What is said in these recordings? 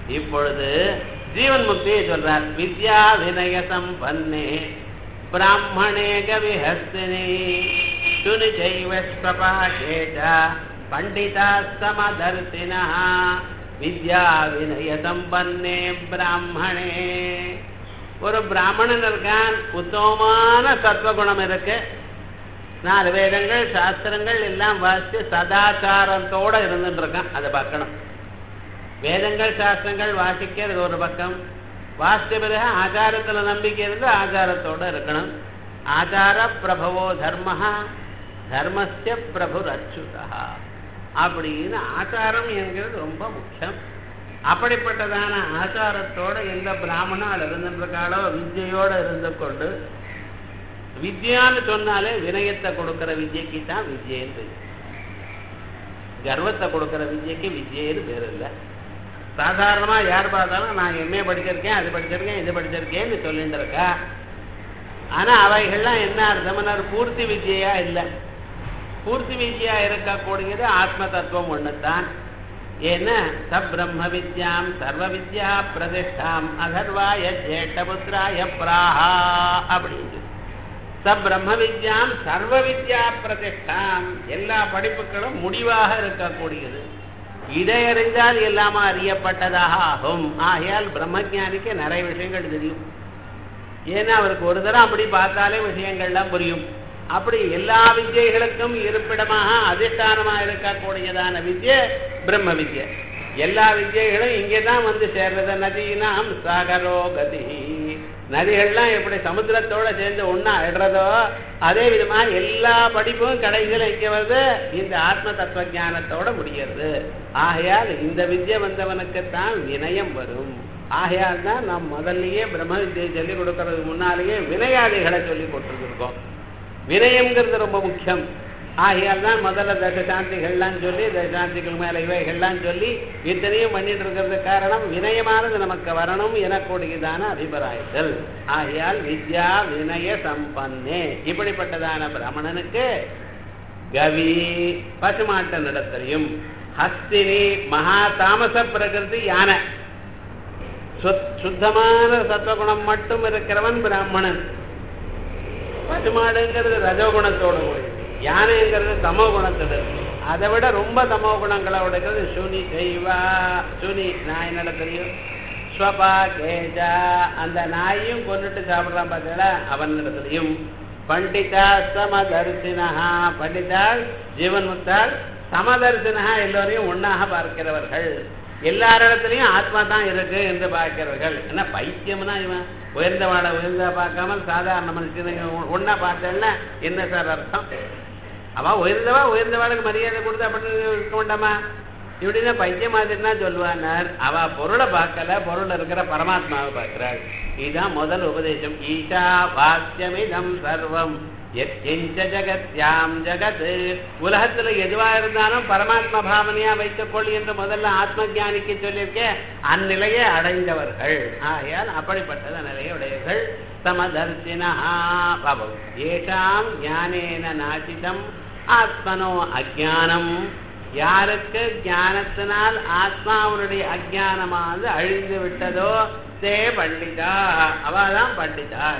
இப்பொழுது ஜீவன் முக்தியை சொல்றார் வித்யா வினய சம்பன்னே பிராமணே கவிஹஸ்தினி சுனி ஜைவஸ்வபாகேட பண்டிதா சமதர்சினா வித்யா வினய சம்பன்னே பிராமணே ஒரு பிராமணன் இருக்கான் உத்தமமான சத்வகுணம் இருக்கு நாலு வேதங்கள் சாஸ்திரங்கள் எல்லாம் வாசித்து சதாச்சாரத்தோட இருந்துட்டு இருக்கான் அதை பார்க்கணும் வேதங்கள் சாஸ்திரங்கள் வாசிக்கிறது ஒரு பக்கம் வாசித்த பிறகு ஆச்சாரத்துல நம்பிக்கை இருந்து ஆச்சாரத்தோட இருக்கணும் ஆச்சார பிரபவோ தர்ம தர்மஸ்ய பிரபு அச்சுதா அப்படின்னு ஆச்சாரம் என்கிறது ரொம்ப முக்கியம் அப்படிப்பட்டதான ஆச்சாரத்தோட எந்த பிராமணால் இருந்திருக்காளோ வித்யையோட இருந்து கொண்டு வித்யான்னு சொன்னாலே வினயத்தை கொடுக்கிற வித்யக்கு தான் வித்யன்னு பேரு. கர்வத்தை கொடுக்கிற வித்யக்கு வித்யன்னு பேர் இல்லை சாதாரணமா யார் பார்த்தாலும் நான் எம்ஏ படிச்சிருக்கேன் அது படிச்சிருக்கேன் இது படிச்சிருக்கேன்னு சொல்லிட்டு இருக்கா ஆனா அவைகள்லாம் என்ன அர்த்தம்னா பூர்த்தி வித்யா இல்லை பூர்த்தி வித்யா இருக்கக்கூடியது ஆத்ம தத்துவம் ஒண்ணுதான் ஏன்னா சப்ரம்ம வித்யாம் சர்வ வித்யா பிரதிஷ்டாம் அதர்வாய ஜேஷ்டபுத்திராய பிராஹா அப்படின்னு சப்ரம்ம வித்யாம் சர்வ வித்யா பிரதிஷ்டாம் எல்லா படிப்புகளும் முடிவாக இருக்கக்கூடியது இதை அறிந்தால் எல்லாமே அறியப்பட்டதாக ஆகும் ஆகையால் பிரம்மஜானிக்கு நிறைய விஷயங்கள் தெரியும் ஏன்னா அவருக்கு ஒரு தரம் அப்படி பார்த்தாலே விஷயங்கள்லாம் புரியும் அப்படி எல்லா வித்யைகளுக்கும் இருப்பிடமாக அதிஷ்டானமாக இருக்கக்கூடியதான வித்யை பிரம்ம வித்யை எல்லா வித்யைகளும் இங்கே தான் வந்து சேர்றது நதினாம் சாகரோ கதி நதிகள்லாம் எப்படி சமுத்திரத்தோட சேர்ந்து ஒண்ணா ஆயிடுறதோ அதே விதமா எல்லா படிப்பும் கடைசியில் இங்க வருது இந்த ஆத்ம தத்துவ ஞானத்தோட முடிகிறது ஆகையால் இந்த வித்யை வந்தவனுக்குத்தான் வினயம் வரும் ஆகையால் தான் நாம் முதல்லயே பிரம்ம வித்தியை சொல்லி கொடுக்கறதுக்கு முன்னாலேயே வினயாதிகளை சொல்லி கொடுத்துருக்கோம் வினயம்ங்கிறது ரொம்ப முக்கியம் ஆகையால் தான் முதல்ல தசசாந்திகள்லாம் சொல்லி தசசாந்திகள் மேல இவைகள்லாம் சொல்லி இத்தனையும் பண்ணிட்டு இருக்கிறது காரணம் வினயமானது நமக்கு வரணும் எனக்கூடியதான அபிப்பிராயத்தில் ஆகையால் வித்யா வினய சம்பன்னே இப்படிப்பட்டதான பிராமணனுக்கு கவி பசுமாட்ட நடத்தலையும் ஹஸ்தினி மகா தாமச பிரகிருதி யானை சுத்- சுத்தமான சத்வகுணம் மட்டும் இருக்கிறவன் பிராமணன் பசுமாடுங்கிறது ரஜோகுணத்தோட கூடியது யானைங்கிறது தமோ குணத்தோட இருக்கு. அதை விட ரொம்ப தமோ குணங்களோட இருக்கிறது சுனி செய்வா சுனி நாய் நடத்துலையும் ஸ்வபா கேஜா அந்த நாயையும் கொண்டுட்டு சாப்பிடுறான் பார்த்தீங்களா அவன் இடத்துலையும் பண்டிதா சமதர்சினா பண்டிதா ஜீவன் முத்தால் சமதர்சினா எல்லோரையும் ஒண்ணாக பார்க்கிறவர்கள் எல்லாரிடத்துலையும் ஆத்மா தான் இருக்கு என்று பார்க்கிறவர்கள் என்ன பைத்தியம்னா இவன் உயர்ந்தவாளை உயர்ந்த பார்க்காம சாதாரண மனுஷனை ஒன்னா பார்த்தேன்னா என்ன சார் அர்த்தம் அவ உயர்ந்தவா உயர்ந்தவாளுக்கு மரியாதை கொடுத்து அப்படி இருக்க வேண்டாமா இப்படின்னா பைத்தியம் மாதிரினா சொல்லுவானார் அவ பொருளை பார்க்கல பொருள் இருக்கிற பரமாத்மாவை பார்க்கிறாள் இதுதான் முதல் உபதேசம் ஈஷா வாக்கியமிதம் சர்வம் எத்திஞ்ச ஜகத்யாம் ஜகத் உலகத்துல எதுவா இருந்தாலும் பரமாத்மா பாவனையா வைத்துக் கொள் என்று முதல்ல ஆத்ம ஞானிக்கு சொல்லியிருக்கேன் அந்நிலையை அடைந்தவர்கள் ஆகையால் அப்படிப்பட்டத நிலையுடையவர்கள் சமதர்சினா பவம் ஏஷாம் ஞானேன நாசிதம் ஆத்மனோ அஜானம் யாருக்கு ஞானத்தினால் ஆத்மாவுடைய அஜானமானது அழிந்து விட்டதோ தே பண்டிதா அவதான் பண்டிதாள்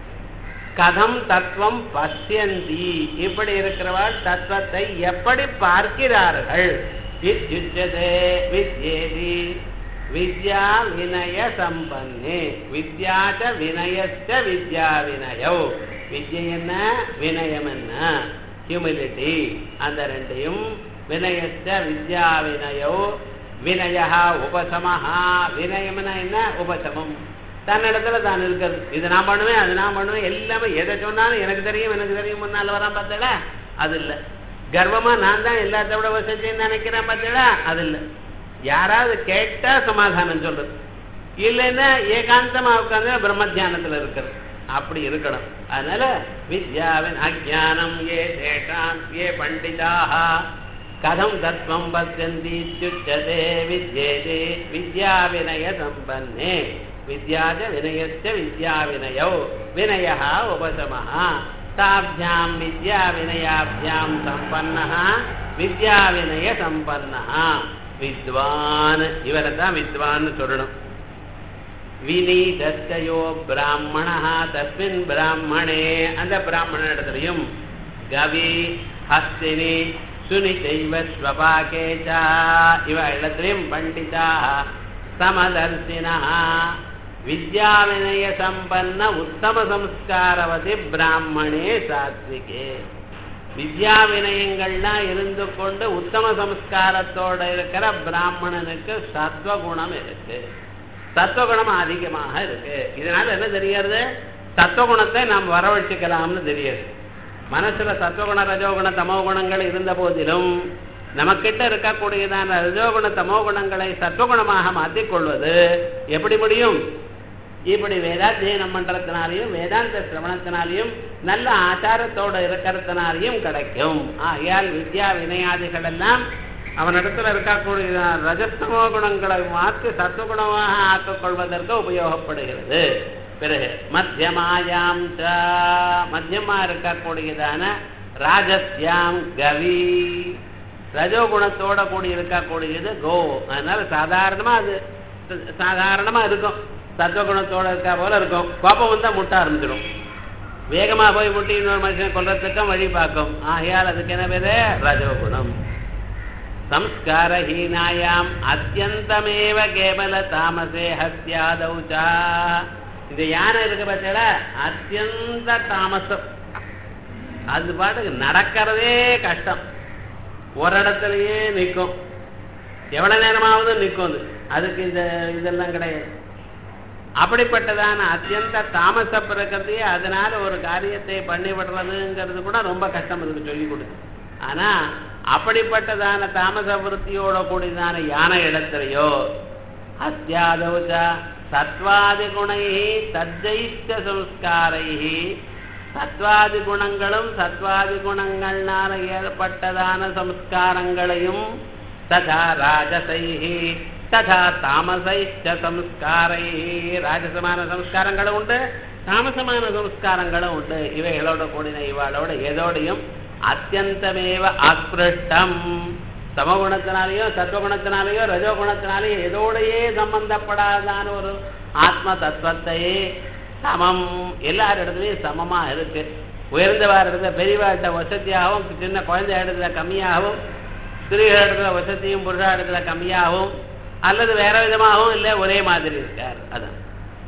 கதம் தத்துவம் பசியந்தி இப்படி இருக்கிறவாள் தத்துவத்தை எப்படி பார்க்கிறார்கள் வித்யுச்சதே வித்யேதி வித்யா வினய சம்பன்னே வித்யாச்ச வினயச்ச வித்யா வினயோ வித்யை என்ன வினயம் என்ன ஹியூமிலிட்டி அந்த ரெண்டையும் வினயச்ச வித்யா வினயோ வினயா உபசமஹா வினயம்னா என்ன உபசமம் தன்னிடத்துல தான் இருக்கிறது இது நான் பண்ணுவேன் அது நான் பண்ணுவேன் எல்லாமே எதை சொன்னாலும் எனக்கு தெரியும் எனக்கு தெரியும் முன்னால வரான் பார்த்தல அது இல்லை கர்வமா நான் தான் எல்லாத்த விட வசதின்னு நினைக்கிறேன் பார்த்தல அது இல்லை யாராவது கேட்டா சமாதானம் சொல்றது இல்லைன்னா ஏகாந்தமா உட்காந்து பிரம்ம தியானத்துல இருக்கிறது அப்படி இருக்கணும் அதனால வித்யாவின் அஜானம் ஏ தேஷாம் ஏ பண்டிதாக கதம் தத்வம் பசியந்தி இத்யுச்சதே வித்யேதே வித்யா வினய சம்பன்னே வித்யாஜ வினயச்ச வித்யா வினயோ வினய உபசமः தாभ्यां வித்யா வினயாभ्यां சம்பன்னः வித்யா வினய சம்பன்னः வித்வான் இவரை தான் வித்வான்னு சொல்லணும் வினீதஸ்தயோ பிராமணா தஸ்மின் பிராமணே அந்த பிராமண இடத்துலையும் கவி ஹஸ்தினி சுனிச்சைவ ஸ்வபாகேச்சா இவ இடத்திலையும் பண்டிதா சமதர்சினா வித்யாவினய சம்பன்ன உத்தம சம்ஸ்காரவதி பிராமணே சாத்விகே வித்யா வினயங்கள்லாம் இருந்து கொண்டு உத்தம சம்ஸ்காரத்தோட இருக்கிற பிராமணனுக்கு சத்வகுணம் இருக்கு சத்வகுணம் அதிகமாக இருக்கு இதனால என்ன தெரியாது சத்வகுணத்தை நாம் வரவழைச்சுக்கலாம்னு தெரியுது மனசுல சத்வகுண ரஜோகுண தமோ குணங்கள் இருந்த போதிலும் நமக்கிட்ட இருக்கக்கூடியதான ரஜோகுண தமோ குணங்களை சத்வகுணமாக மாற்றிக்கொள்வது எப்படி முடியும் இப்படி வேதாத்தியனம் பண்றதுனாலையும் வேதாந்த சிரவணத்தினாலையும் நல்ல ஆச்சாரத்தோட இருக்கிறதுனாலையும் கிடைக்கும் ஆகையால் வித்யா வினயாதிகள் எல்லாம் அவனிடத்துல இருக்கக்கூடிய ரஜஸ்தமோ குணங்களை மாற்றி சத்துவகுணமாக ஆக்கிக் கொள்வதற்கு உபயோகப்படுகிறது பிறகு மத்தியமாயாம் ச மத்தியமா இருக்கக்கூடியதான ராஜஸ்யாம் கவி ரஜோகுணத்தோட கூடி இருக்கக்கூடியது கோ அதனால சாதாரணமா அது சாதாரணமா இருக்கும் சத்வகுணத்தோட இருக்கா போல இருக்கும் கோபம் வந்தா முட்ட ஆரம்பிச்சிடும் வேகமா போய் முட்டி இன்னொரு மனுஷனை கொல்றதுக்கும் வழி பார்க்கும் ஆகையால் அதுக்கு என்ன பேரு ரஜோகுணம் சம்ஸ்காரஹீனாயாம் அத்தியந்தமேவ கேவல தாமசே ஹஸ்யாதௌச்சா இந்த யானை இருக்கு பார்த்தீங்களா அத்தியந்த தாமசம் அது பாட்டுக்கு நடக்கிறதே கஷ்டம் ஒரு இடத்துலயே நிற்கும் எவ்வளவு நேரமாவது நிற்கும் அது அதுக்கு இந்த இதெல்லாம் கிடையாது அப்படிப்பட்டதான அத்தியந்த தாமச பிறக்கத்தையே அதனால ஒரு காரியத்தை பண்ணி விடுறதுங்கிறது கூட ரொம்ப கஷ்டம் இதுக்கு சொல்லி கொடுத்து ஆனா அப்படிப்பட்டதான தாமச விருத்தியோட கூடியதான யானை இடத்துலையோ அத்தியாதௌச்ச சத்வாதி குணை தஜ்ஜைச்ச சம்ஸ்காரை சத்வாதி குணங்களும் சத்வாதி குணங்கள்னால ஏற்பட்டதான சம்ஸ்காரங்களையும் ததா ராஜசைஹி ததா தாமசைச்ச சம்ஸ்காரை ராஜசமான சம்ஸ்காரங்களும் உண்டு தாமசமான சம்ஸ்காரங்களும் உண்டு இவைகளோட கூடின இவாளோட எதோடையும் அத்தியந்தமேவ அஸ்பிருஷ்டம் சமகுணத்தினாலேயோ சத்வகுணத்தினாலேயோ ரஜோகுணத்தினாலேயோ எதோடையே சம்பந்தப்படாதான ஒரு ஆத்ம தத்துவத்தையே சமம் எல்லார் இடத்துலையும் சமமா இருக்கு உயர்ந்தவா இடத்துல பெரியவாட்ட வசதியாகவும் சின்ன குழந்தை இடத்துல கம்மியாகவும் ஸ்திரீகள் இடத்துல வசதியும் புருஷா இடத்துல கம்மியாகவும் அல்லது வேற விதமாகவும் இல்லை ஒரே மாதிரி இருக்கார் அதான்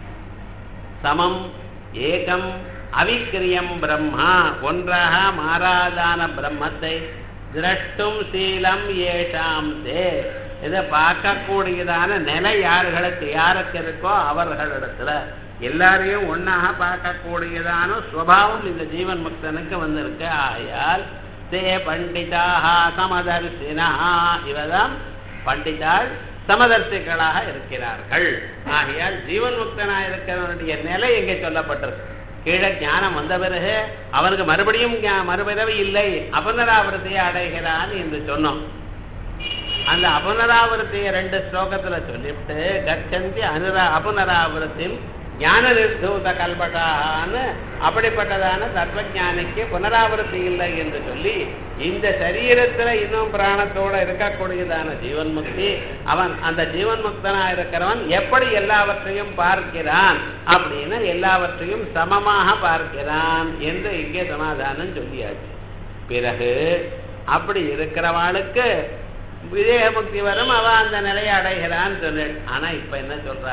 சமம் ஏகம் அவிக்கிரியம் பிரம்மா ஒன்றாக மாறாதான பிரம்மத்தை திரஷ்டும் சீலம் ஏஷாம் தே இதை பார்க்கக்கூடியதான நிலை யார்களுக்கு யாருக்கு இருக்கோ அவர்களிடத்துல எல்லாரையும் ஒன்னாக பார்க்கக்கூடியதான சுவாவம் இந்த ஜீவன் முக்தனுக்கு வந்திருக்கு ஆகையால் தே பண்டிதாக சமதர்சினா இவதான் பண்டிதாள் சமதர்சிகளாக இருக்கிறார்கள் ஆகையால் ஜீவன் முக்தனாக இருக்கிறவனுடைய நிலை எங்கே சொல்லப்பட்டிருக்கு கீழே ஞானம் வந்த பிறகு அவனுக்கு மறுபடியும் மறுபிறவி இல்லை அபனராவிரத்தையை அடைகிறான் என்று சொன்னோம் அந்த அபனராவிரத்தையை ரெண்டு ஸ்லோகத்துல சொல்லிவிட்டு கச்சந்தி அனுரா அபுனராவிரத்தில் ஞான நிர்தூத கல்பட்டான்னு அப்படிப்பட்டதான தத்துவஞானிக்கு புனராவிருத்தி இல்லை என்று சொல்லி இந்த சரீரத்துல இன்னும் பிராணத்தோட இருக்கக்கூடியதான ஜீவன் முக்தி அவன் அந்த ஜீவன் முக்தனா இருக்கிறவன் எப்படி எல்லாவற்றையும் பார்க்கிறான் அப்படின்னு எல்லாவற்றையும் சமமாக பார்க்கிறான் என்று இங்கே சமாதானம் சொல்லியாச்சு பிறகு அப்படி இருக்கிறவாளுக்கு விதேக முக்தி வரும் அவன் அந்த நிலையை அடைகிறான்னு சொல்லு ஆனா இப்ப என்ன சொல்றா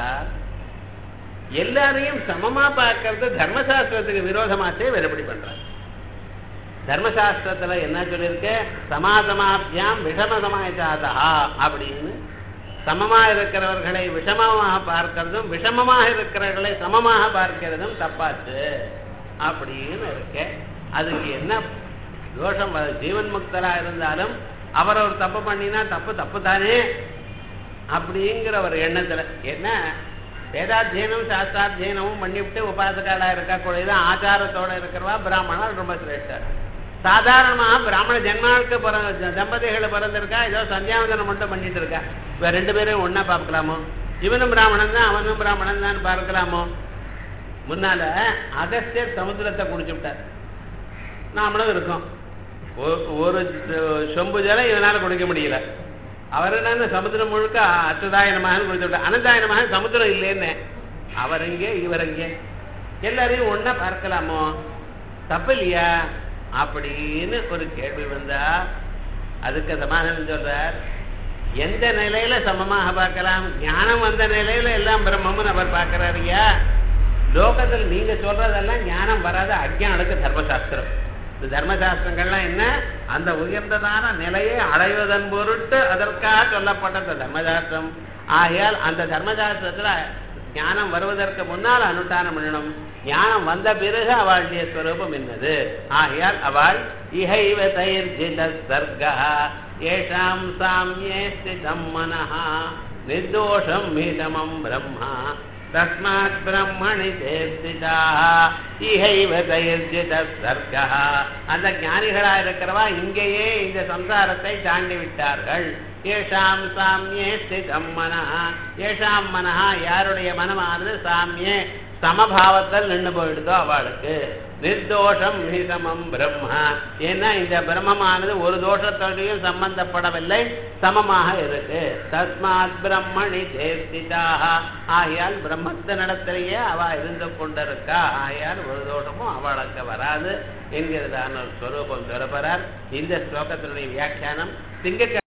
எல்லாரையும் சமமா பார்க்கறது தர்மசாஸ்திரத்துக்கு விரோதமாச்சே வேறுபடி பண்றாங்க தர்மசாஸ்திரத்துல என்ன சொல்லியிருக்கு சமாசமாபியாம் விஷமசமாயசாதா அப்படின்னு சமமா இருக்கிறவர்களை விஷமமாக பார்க்கிறதும் விஷமமாக இருக்கிறவர்களை சமமாக பார்க்கிறதும் தப்பாச்சு அப்படின்னு இருக்கு அதுக்கு என்ன தோஷம் ஜீவன் முக்தரா இருந்தாலும் அவர் ஒரு தப்பு பண்ணினா தப்பு தப்பு தானே அப்படிங்கிற ஒரு எண்ணத்துல என்ன வேதாத்தியனம் சாஸ்திராத்தியனமும் பண்ணிவிட்டு உபாசகாலா இருக்கக்கூடியது ஆச்சாரத்தோட இருக்கிறவா பிராமணர் ரொம்ப சிரேஷ்டர் சாதாரணமாக பிராமண ஜென்மாவுக்கு பிறந்த தம்பதிகளை பிறந்திருக்கா ஏதோ சந்தியாவதனம் மட்டும் பண்ணிட்டு இருக்கா இவ ரெண்டு பேரும் ஒன்னா பார்க்கலாமோ இவனும் பிராமணன் தான் அவனும் பிராமணன் தான் பார்க்கலாமோ முன்னால அகஸ்தியர் சமுத்திரத்தை குடிச்சு விட்டார் நாமளும் இருக்கோம் ஒரு சொம்பு ஜலம் இவனால குடிக்க முடியல அவர் என்னன்னு சமுத்திரம் முழுக்க அச்சுதாயனமாக கொடுத்துட்டார் அனந்தாயனமாக சமுத்திரம் இல்லைன்னு அவர் இங்கே இவர் இங்கே எல்லாரையும் ஒன்னா பார்க்கலாமோ தப்பு இல்லையா அப்படின்னு ஒரு கேள்வி வந்தா அதுக்கு சமாதானம் சொல்றார் எந்த நிலையில சமமாக பார்க்கலாம் ஞானம் வந்த நிலையில எல்லாம் பிரம்மம்னு அவர் பார்க்கிறாருயா லோகத்தில் நீங்க சொல்றதெல்லாம் ஞானம் வராத அஜ்ஞானுக்கு தர்மசாஸ்திரம் இந்த தர்மசாஸ்திரங்கள்லாம் என்ன அந்த உயர்ந்ததான நிலையை அடைவதன் பொருட்டு அதற்காக சொல்லப்பட்ட தர்மசாஸ்திரம் ஆகையால் அந்த தர்மசாஸ்திரத்துல ஞானம் வருவதற்கு முன்னால் அனுஷ்டானம் பண்ணணும் ஞானம் வந்த பிறகு அவளுடைய ஸ்வரூபம் என்னது ஆகையால் அவள் இகைவ தயிர்ஜித சர்கா ஏஷாம் சாமியே ஸ்திதம் மனஹா நிர்தோஷம் மீதமம் பிரம்மா தஸ்மாத் பிரம்மணி தேர்த்திதா இகைவ தயிர்ஜித சர்கா அந்த ஞானிகளா இருக்கிறவா இங்கேயே இந்த சம்சாரத்தை தாண்டி விட்டார்கள் ஏஷாம் சாமியே ஸ்திதம் மனஹா ஏஷாம் மனஹா யாருடைய மனமானது சாமியே சமபாவத்தில் நின்று போயிடுதோ அவளுக்கு நிர்தோஷம் நிசமம் பிரம்மா ஏன்னா இந்த பிரம்மமானது ஒரு தோஷத்தோடையும் சம்பந்தப்படவில்லை சமமாக இருக்கு தஸ்மாத் பிரம்மணி தேர்த்திதாக ஆகையால் பிரம்மத்தினிடத்திலேயே அவ இருந்து கொண்டிருக்கா ஆகையால் ஒரு தோஷமும் அவளுக்கு வராது என்கிறதான ஒரு ஸ்வரூபம் சொல்லப்படுறார் இந்த ஸ்லோகத்தினுடைய வியாக்கியானம் திங்க